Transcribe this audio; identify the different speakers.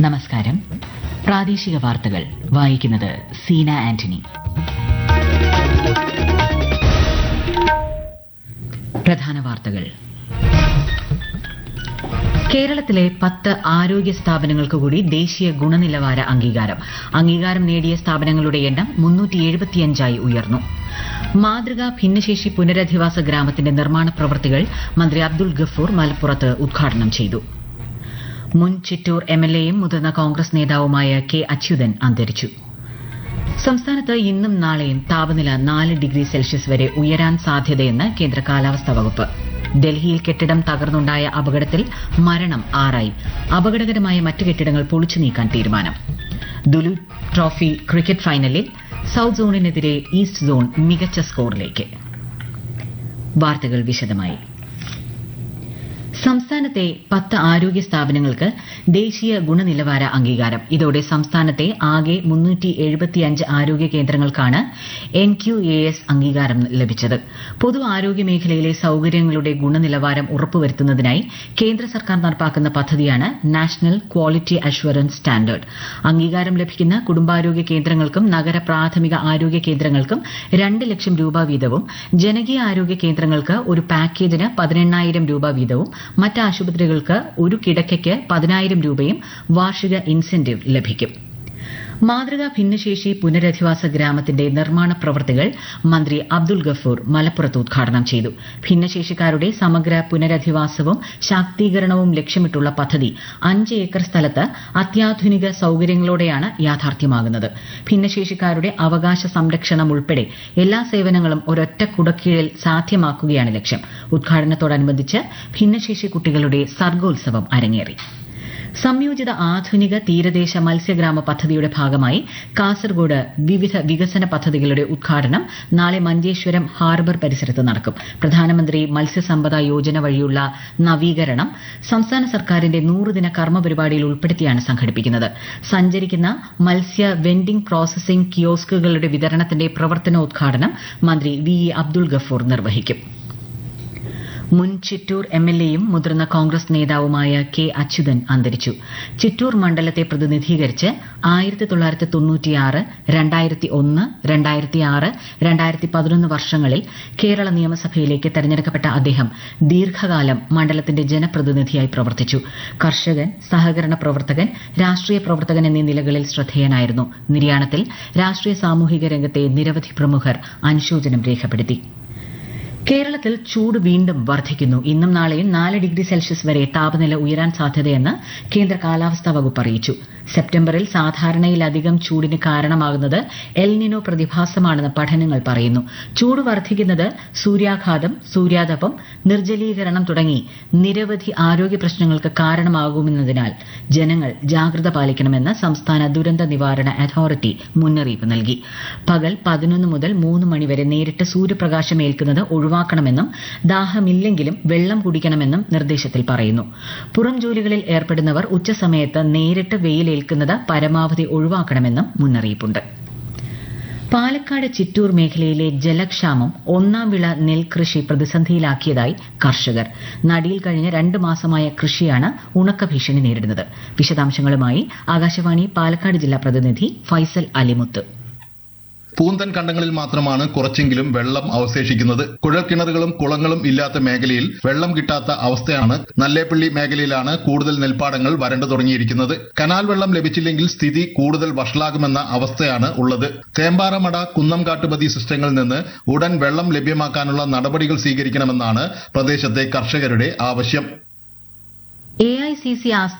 Speaker 1: നമസ്കാരം പ്രാദേശിക വാർത്തകൾ വായിക്കുന്നത് സീന ആന്റണി പ്രധാന വാർത്തകൾ കേരളത്തിലെ പത്ത് ആരോഗ്യ സ്ഥാപനങ്ങൾക്ക് കൂടി ദേശീയ ഗുണനിലവാര അംഗീകാരം അംഗീകാരം നേടിയ സ്ഥാപനങ്ങളുടെ എണ്ണം മുന്നൂറ്റി എഴുപത്തിയഞ്ചായി ഉയർന്നു മാതൃകാ ഭിന്നശേഷി പുനരധിവാസ ഗ്രാമത്തിന്റെ നിർമ്മാണ പ്രവൃത്തികൾ മന്ത്രി അബ്ദുൾ ഗഫൂർ മലപ്പുറത്ത് ഉദ്ഘാടനം ചെയ്തു മുൻ ചിറ്റൂർ എംഎൽഎയും മുതിർന്ന കോൺഗ്രസ് നേതാവുമായ കെ അച്യുതൻ അന്തരിച്ചു സംസ്ഥാനത്ത് ഇന്നും നാളെയും താപനില നാല് ഡിഗ്രി സെൽഷ്യസ് വരെ ഉയരാൻ സാധ്യതയെന്ന് കേന്ദ്ര കാലാവസ്ഥാ വകുപ്പ് ഡൽഹിയിൽ കെട്ടിടം തകർന്നുണ്ടായ അപകടത്തിൽ മരണം ആറായി അപകടകരമായ മറ്റ് കെട്ടിടങ്ങൾ പൊളിച്ചു നീക്കാൻ തീരുമാനം ദുലു ട്രോഫി ക്രിക്കറ്റ് ഫൈനലിൽ സൌത്ത് സോണിനെതിരെ ഈസ്റ്റ് സോൺ മികച്ച സ്കോറിലേക്ക് വാർത്തകൾ വിശദമായി സംസ്ഥാനത്തെ പത്ത് ആരോഗ്യ സ്ഥാപനങ്ങൾക്ക് ദേശീയ ഗുണനിലവാര അംഗീകാരം ഇതോടെ സംസ്ഥാനത്തെ ആകെ മുന്നൂറ്റി എഴുപത്തിയഞ്ച് ആരോഗ്യ കേന്ദ്രങ്ങൾക്കാണ് എൻ ക്യു എ എസ് അംഗീകാരം ലഭിച്ചത് പൊതു ആരോഗ്യ മേഖലയിലെ സൌകര്യങ്ങളുടെ ഗുണനിലവാരം ഉറപ്പുവരുത്തുന്നതിനായി കേന്ദ്ര സർക്കാർ നടപ്പാക്കുന്ന പദ്ധതിയാണ് നാഷണൽ ക്വാളിറ്റി അഷ്വറൻസ് സ്റ്റാൻഡേർഡ് അംഗീകാരം ലഭിക്കുന്ന കുടുംബാരോഗ്യ കേന്ദ്രങ്ങൾക്കും നഗര പ്രാഥമിക ആരോഗ്യ കേന്ദ്രങ്ങൾക്കും രണ്ട് ലക്ഷം രൂപ വീതവും ജനകീയ ആരോഗ്യ കേന്ദ്രങ്ങൾക്ക് ഒരു പാക്കേജിന് പതിനെണ്ണായിരം രൂപ വീതവും മറ്റ് ആശുപത്രികൾക്ക് ഒരു കിടക്കയ്ക്ക് പതിനായിരം രൂപയും വാർഷിക ഇൻസെന്റീവ് ലഭിക്കും മാതൃകാ ഭിന്നശേഷി പുനരധിവാസ ഗ്രാമത്തിന്റെ നിർമ്മാണ പ്രവൃത്തികൾ മന്ത്രി അബ്ദുൾ ഗഫൂർ മലപ്പുറത്ത് ഉദ്ഘാടനം ചെയ്തു ഭിന്നശേഷിക്കാരുടെ സമഗ്ര പുനരധിവാസവും ശാക്തീകരണവും ലക്ഷ്യമിട്ടുള്ള പദ്ധതി അഞ്ച് ഏക്കർ സ്ഥലത്ത് അത്യാധുനിക സൌകര്യങ്ങളോടെയാണ് യാഥാർത്ഥ്യമാകുന്നത് ഭിന്നശേഷിക്കാരുടെ അവകാശ സംരക്ഷണം ഉൾപ്പെടെ എല്ലാ സേവനങ്ങളും ഒരൊറ്റ കുടക്കീഴിൽ സാധ്യമാക്കുകയാണ് ലക്ഷ്യം ഉദ്ഘാടനത്തോടനുബന്ധിച്ച് ഭിന്നശേഷി കുട്ടികളുടെ സർഗോത്സവം അരങ്ങേറി സംയോജിത ആധുനിക തീരദേശ മത്സ്യഗ്രാമ പദ്ധതിയുടെ ഭാഗമായി കാസർഗോഡ് വിവിധ വികസന പദ്ധതികളുടെ ഉദ്ഘാടനം നാളെ മഞ്ചേശ്വരം ഹാർബർ പരിസരത്ത് നടക്കും പ്രധാനമന്ത്രി മത്സ്യസമ്പദ യോജന വഴിയുള്ള നവീകരണം സംസ്ഥാന സർക്കാരിന്റെ നൂറുദിന കർമ്മ പരിപാടിയിൽ ഉൾപ്പെടുത്തിയാണ് സംഘടിപ്പിക്കുന്നത് സഞ്ചരിക്കുന്ന മത്സ്യ വെൻഡിംഗ് പ്രോസസിംഗ് കിയോസ്കുകളുടെ വിതരണത്തിന്റെ പ്രവർത്തനോദ്ഘാടനം മന്ത്രി വി ഇ അബ്ദുൾ ഗഫൂർ നിർവഹിക്കും മുൻ ചിറ്റൂർ എംഎൽഎയും മുതിർന്ന കോൺഗ്രസ് നേതാവുമായ കെ അച്യുതൻ അന്തരിച്ചു ചിറ്റൂർ മണ്ഡലത്തെ പ്രതിനിധീകരിച്ച് ആയിരത്തി തൊള്ളായിരത്തി തൊണ്ണൂറ്റിയാറ് രണ്ടായിരത്തി ഒന്ന് രണ്ടായിരത്തി ആറ് രണ്ടായിരത്തി പതിനൊന്ന് വർഷങ്ങളിൽ കേരള നിയമസഭയിലേക്ക് തെരഞ്ഞെടുക്കപ്പെട്ട അദ്ദേഹം ദീർഘകാലം മണ്ഡലത്തിന്റെ ജനപ്രതിനിധിയായി പ്രവർത്തിച്ചു കർഷകൻ സഹകരണ പ്രവർത്തകൻ രാഷ്ട്രീയ പ്രവർത്തകൻ എന്നീ നിലകളിൽ ശ്രദ്ധേയനായിരുന്നു നിര്യാണത്തിൽ രാഷ്ട്രീയ സാമൂഹിക രംഗത്തെ നിരവധി പ്രമുഖർ അനുശോചനം രേഖപ്പെടുത്തി കേരളത്തിൽ ചൂട് വീണ്ടും വർദ്ധിക്കുന്നു ഇന്നും നാളെയും നാല് ഡിഗ്രി സെൽഷ്യസ് വരെ താപനില ഉയരാൻ സാധ്യതയെന്ന് കേന്ദ്ര കാലാവസ്ഥാ വകുപ്പ് അറിയിച്ചു സെപ്റ്റംബറിൽ സാധാരണയിലധികം ചൂടിന് കാരണമാകുന്നത് എൽനിനോ പ്രതിഭാസമാണെന്ന് പഠനങ്ങൾ പറയുന്നു ചൂട് വർദ്ധിക്കുന്നത് സൂര്യാഘാതം സൂര്യാതപം നിർജ്ജലീകരണം തുടങ്ങി നിരവധി ആരോഗ്യ പ്രശ്നങ്ങൾക്ക് കാരണമാകുമെന്നതിനാൽ ജനങ്ങൾ ജാഗ്രത പാലിക്കണമെന്ന് സംസ്ഥാന ദുരന്ത നിവാരണ അതോറിറ്റി മുന്നറിയിപ്പ് നൽകി പകൽ പതിനൊന്ന് മുതൽ മൂന്ന് മണിവരെ നേരിട്ട് സൂര്യപ്രകാശം ഏൽക്കുന്നത് ഒഴിവാക്കണമെന്നും ദാഹമില്ലെങ്കിലും വെള്ളം കുടിക്കണമെന്നും നിർദ്ദേശത്തിൽ പറയുന്നു പുറം ജോലികളിൽ ഏർപ്പെടുന്നവർ ഉച്ചസമയത്ത് നേരിട്ട് വെയിലേൽക്കുന്നത് പരമാവധി ഒഴിവാക്കണമെന്നും മുന്നറിയിപ്പുണ്ട് പാലക്കാട് ചിറ്റൂർ മേഖലയിലെ ജലക്ഷാമം ഒന്നാം വിള നെൽകൃഷി പ്രതിസന്ധിയിലാക്കിയതായി കർഷകർ നടിയിൽ കഴിഞ്ഞ രണ്ട് മാസമായ കൃഷിയാണ് ഉണക്ക ഭീഷണി നേരിടുന്നത് വിശദാംശങ്ങളുമായി ആകാശവാണി പാലക്കാട് ജില്ലാ പ്രതിനിധി ഫൈസൽ അലിമുത്ത്
Speaker 2: പൂന്തൻ കണ്ടങ്ങളിൽ മാത്രമാണ് കുറച്ചെങ്കിലും വെള്ളം അവശേഷിക്കുന്നത് കുഴൽക്കിണറുകളും കുളങ്ങളും ഇല്ലാത്ത മേഖലയിൽ വെള്ളം കിട്ടാത്ത അവസ്ഥയാണ് നല്ലേപ്പള്ളി മേഖലയിലാണ് കൂടുതൽ നെൽപ്പാടങ്ങൾ വരണ്ടു തുടങ്ങിയിരിക്കുന്നത് കനാൽ വെള്ളം ലഭിച്ചില്ലെങ്കിൽ സ്ഥിതി കൂടുതൽ വഷളാകുമെന്ന അവസ്ഥയാണ് ഉള്ളത് തേമ്പാറമട കുന്നംകാട്ടുപതി സിസ്റ്റങ്ങളിൽ നിന്ന് ഉടൻ വെള്ളം ലഭ്യമാക്കാനുള്ള നടപടികൾ സ്വീകരിക്കണമെന്നാണ് പ്രദേശത്തെ കർഷകരുടെ ആവശ്യം
Speaker 1: എ ഐ സി സി